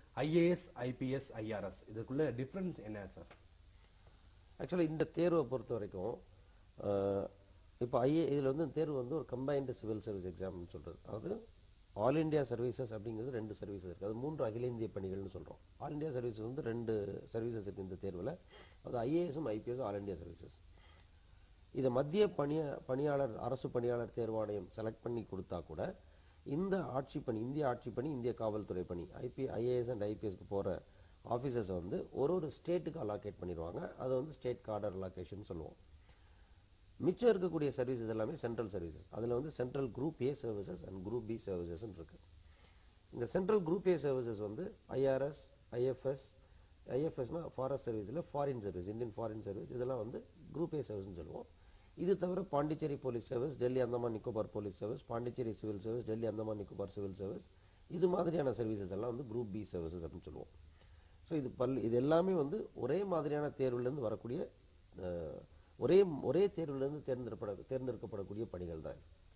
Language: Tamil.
ஐஏஎஸ் ஐபிஎஸ் ஐஆர்எஸ் இதுக்குள்ள டிஃபரன்ஸ் என்ன சார் ஆக்சுவலாக இந்த தேர்வை பொறுத்த வரைக்கும் இப்போ ஐஏ இதில் வந்து இந்த தேர்வு வந்து ஒரு கம்பைன்டு சிவில் சர்வீஸ் எக்ஸாம்னு சொல்கிறது அதாவது ஆல் இந்தியா சர்வீசஸ் அப்படிங்கிறது ரெண்டு சர்வீசஸ் இருக்குது அது மூன்று அகில இந்திய பணிகள்னு சொல்கிறோம் ஆல் இந்தியா சர்வீசஸ் வந்து ரெண்டு சர்வீசஸ் இருக்குது இந்த தேர்வில் அது ஐஏஎஸும் ஐபிஎஸும் ஆல் இந்தியா சர்வீசஸ் இதை மத்திய பணிய பணியாளர் அரசு பணியாளர் தேர்வாணையம் செலக்ட் பண்ணி கொடுத்தா கூட இந்த ஆட்சி பணி இந்திய ஆட்சி பணி இந்திய காவல்துறை பணி ஐபி ஐஏஎஸ் அண்ட் ஐபிஎஸ்க்கு போகிற ஆஃபீஸர்ஸை வந்து ஒரு ஒரு ஸ்டேட்டுக்கு அலாகேட் பண்ணிடுவாங்க அதை வந்து ஸ்டேட் கார்டர் அலாகேஷன் சொல்லுவோம் மிச்சம் இருக்கக்கூடிய சர்வீசஸ் எல்லாமே சென்ட்ரல் சர்வீசஸ் அதில் வந்து central group A services and group B சர்வீசஸ்ன்னு இருக்கு இந்த சென்ட்ரல் குரூப் ஏ சர்வீசஸ் வந்து ஐஆர்எஸ் ஐஎஃப்எஸ் ஐஎஃப்எஸ்னா ஃபாரஸ்ட் சர்வீஸ் இல்லை foreign service Indian foreign service இதெல்லாம் வந்து குரூப் ஏ சர்வீஸ்னு சொல்லுவோம் இது தவிர Pondicherry police service Delhi Andaman Nicobar police service Pondicherry civil service Delhi Andaman Nicobar civil service இது மாதிரியான சர்வீசஸ் எல்லாம் வந்து குரூப் பி சர்வீசஸ் அப்படின்னு சொல்லுவோம் ஸோ இது பல் இது எல்லாமே வந்து ஒரே மாதிரியான தேர்வுலேருந்து வரக்கூடிய அஹ், ஒரே ஒரே தேர்வுலேருந்து தேர்ந்தெடுப்பட தேர்ந்தெடுக்கப்படக்கூடிய பணிகள் தான்